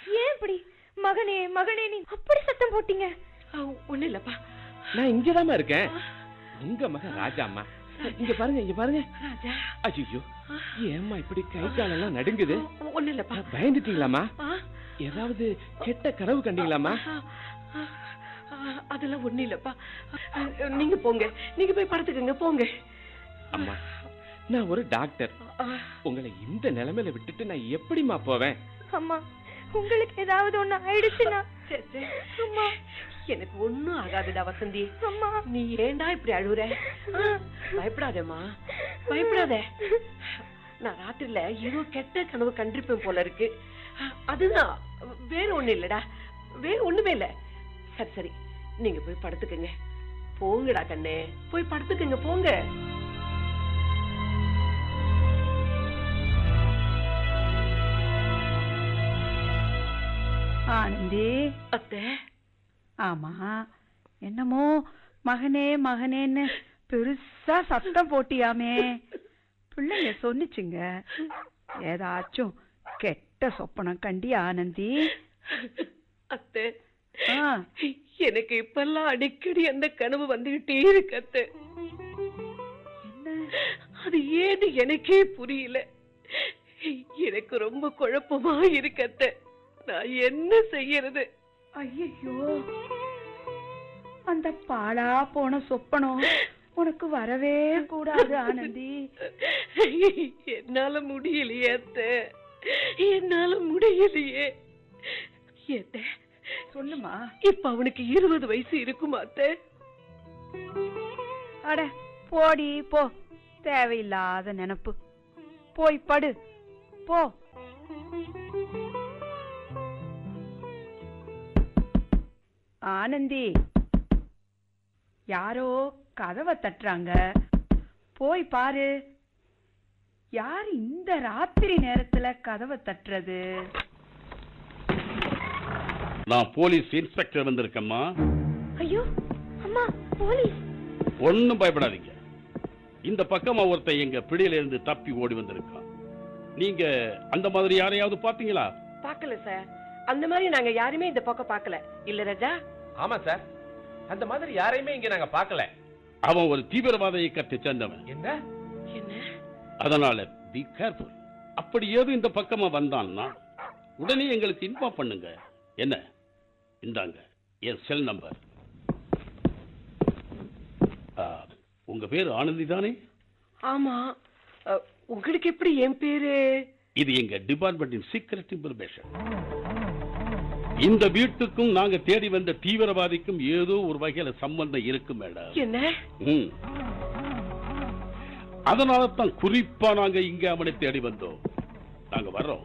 ஏன் இப்படி மகனே மகனே நீ அப்படி சத்தம் போட்டீங்க ஒண்ணு இல்லப்பா நான் இங்கதாம்மா இருக்கேன் உங்க மகன் ராஜா அம்மா இங்க பாருங்க இங்க பாருங்க ராஜா ஐயோ ஏம்மா இப்படி கை காலெல்லாம் நடுங்குது ஒண்ணு இல்லப்பா பயந்துட்டீங்களாமா ஆ, ஏதாவது கெட்ட கனவு கண்டீங்களாமா ஆ, ஆ, ஆ, அதெல்லாம் ஒண்ணு இல்லப்பா ஆ, நீங்க போங்க நீங்க போய் படுத்துக்கங்க போங்க அம்மா நான் ஒரு டாக்டர் ஆ, உங்களை இந்த நிலைமையில விட்டுட்டு நான் எப்படிம்மா போவேன் அம்மா உங்களுக்கு ஏதாவது ஒண்ணு ஆயிடுச்சுன்னா சே, சே. அம்மா எனக்கு ஒண்ணும் ஆகாதுடா வசந்தி அம்மா நீ ஏன்டா இப்படி அழுகுற ஆ, பயப்படாதேம்மா பயப்படாத நான் ராத்திரில ஏதோ கெட்ட கனவு கண்டிருப்பேன் போல இருக்கு ஆ, அதுதான் வேற ஒண்ணு இல்லடா வேற ஒண்ணுமே இல்ல சரி சரி நீங்க போய் படுத்துக்கங்க போங்கடா கண்ணே போய் படுத்துக்கங்க போங்க ஆனந்தி அத்தை ஆமா என்னமோ மகனே மகனேன்னு பெருசா சத்தம் போட்டியாமே பிள்ளைங்க சொன்னுச்சுங்க ஏதாச்சும் கெட்ட சொப்பனம் கண்டி ஆனந்தி அத்தை ஆ, எனக்கு இப்பெல்லாம் அடிக்கடி அந்த கனவு வந்துகிட்டே இருக்கு அத்தை என்ன அது ஏது எனக்கே புரியல எனக்கு ரொம்ப குழப்பமா இருக்கு அத்தை நான் என்ன செய்யறது ஐயோ அந்த பாழா போன சொப்பனம் உனக்கு வரவே கூடாது ஆனந்தி என்னால முடியலையே அத்தை என்னால முடியலையே அத்தை சொல்லுமா இப்ப அவனுக்கு இருபது வயசு இருக்குமா அத்தை அட போடி போ தேவையில்லாத நினப்பு போய் படு போ ஆனந்தி யாரோ கதவை தட்டுறாங்க போய் பாரு யார் இந்த ராத்திரி நேரத்துல கதவை தட்டுறது நான் போலீஸ் இன்ஸ்பெக்டர் வந்திருக்கேம்மா ஐயோ அம்மா போலீஸ் ஒன்னும் பயப்படாதீங்க இந்த பக்கமா ஒருத்தன் எங்க பிடியில இருந்து தப்பி ஓடி வந்திருக்கான் நீங்க அந்த மாதிரி யாரையாவது பாத்தீங்களா பாக்கல சார் அந்த மாதிரி நாங்க யாருமே இந்த பக்கம் பார்க்கல இல்ல ராஜா ஆமா சார் அந்த மாதிரி யாரையுமே இங்க நாங்க பார்க்கல அவன் ஒரு தீவிரவாத இயக்கத்தை சேர்ந்தவன் என்ன என்ன அதனால பி கேர்ஃபுல் அப்படி ஏதும் இந்த பக்கமா வந்தான்னா உடனே எங்களுக்கு இன்ஃபார்ம் பண்ணுங்க என்ன இந்தாங்க என் செல் நம்பர் ஆ, உங்க பேர் ஆனந்தி தானே ஆமா அ, உங்களுக்கு எப்படி என் பேரு இது எங்க டிபார்ட்மெண்டின் சீக்ரெட் இன்ஃபர்மேஷன் இந்த வீட்டுக்கும் நாங்க தேடி வந்த தீவிரவாதிக்கும் ஏதோ ஒரு வகையில சம்பந்தம் இருக்கு மேடம் என்ன ம். அதனால தான் குறிப்பா நாங்க இங்க அவனை தேடி வந்தோம் நாங்க வர்றோம்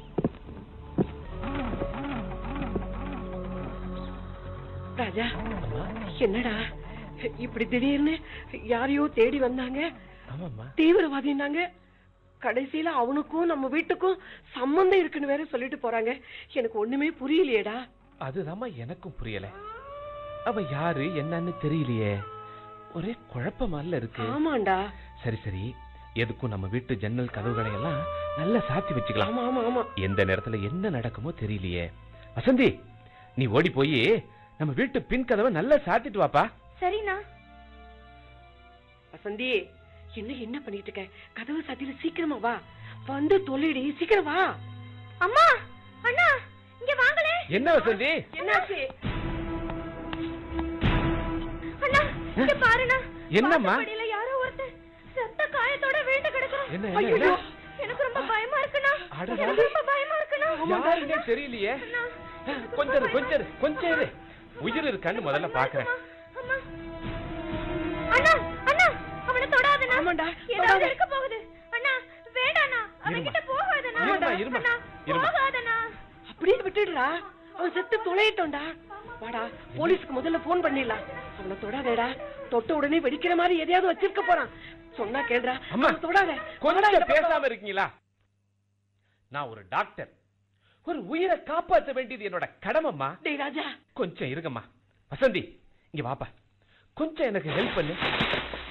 ராஜா என்னடா இப்படி திடீர்னு யாரையோ தேடி வந்தாங்க ஆமாம்மா தீவிரவாதினாங்க கடைசியில அவனுக்கும் நம்ம வீட்டுக்கும் சம்பந்தம் இருக்குன்னு வேற சொல்லிட்டு போறாங்க எனக்கு ஒண்ணுமே புரியலையேடா அதுதாம்மா எனக்கும் புரியல அவ யாரு என்னன்னு தெரியலையே ஒரே குழப்பமால இருக்கு ஆமாண்டா சரி சரி எதுக்கும் நம்ம வீட்டு ஜன்னல் கதவுகளை எல்லாம் நல்லா சாத்தி வச்சுக்கலாம் ஆமா ஆமா ஆமா எந்த நேரத்துல என்ன நடக்குமோ தெரியலையே வசந்தி நீ ஓடி போய் நம்ம வீட்டு பின் கதவை நல்லா சாத்திட்டு வாப்பா சரிண்ணா வசந்தி என்ன என்ன பண்ணிட்டு இருக்க கதவு சாத்தியில சீக்கிரமா வா வந்து தொல்லைடி சீக்கிரம் வா அம்மா அண்ணா இங்க வாங்களே என்ன வசந்தி என்னாச்சு அண்ணா இங்க பாருண்ணா என்னம்மா? வாசப்படியில யாரோ ஒருத்தன் ரத்த காயத்தோட விழுந்து கிடக்குறான் என்ன, என்ன, ஐயோ, என்ன? எனக்கு ரொம்ப பயமா இருக்குண்ணா அடடா. எனக்கு ரொம்ப பயமா இருக்குண்ணா யாருன்னே தெரியலையே அண்ணா, கொஞ்சம் இரு, கொஞ்சம் இரு, கொஞ்சம் இரு. உயிர் இருக்கான்னு முதல்ல பாக்குறேன் அம்மா. அண்ணா அண்ணா அவனை தொடாதண்ணா ஆமாண்டா, ஏதாவது தொடாத. இருக்க போகுது அண்ணா வேண்டாண்ணா அவன்கிட்ட போகாதண்ணா இருமா, இருமா, அண்ணா இருமா. போகாதண்ணா அப்படியே விட்டுடுடா அவன் செத்து தொலையட்டோம்டா வாடா போலீஸ்க்கு முதல்ல போன் பண்ணிடலாம் அவனை தொடாதேடா தொட்ட உடனே வெடிக்கிற மாதிரி எதையாவது வச்சிருக்க போறான் சொன்னா கேளுடா அம்மா, அவனை தொடாத கொஞ்சம் பேசாம இருக்கீங்களா நான் ஒரு டாக்டர் ஒரு உயிரை காப்பாற்ற வேண்டியது என்னோட கடமைம்மா டேய் ராஜா கொஞ்சம் இருங்கம்மா வசந்தி இங்க வாப்பா கொஞ்சம் எனக்கு ஹெல்ப் பண்ணு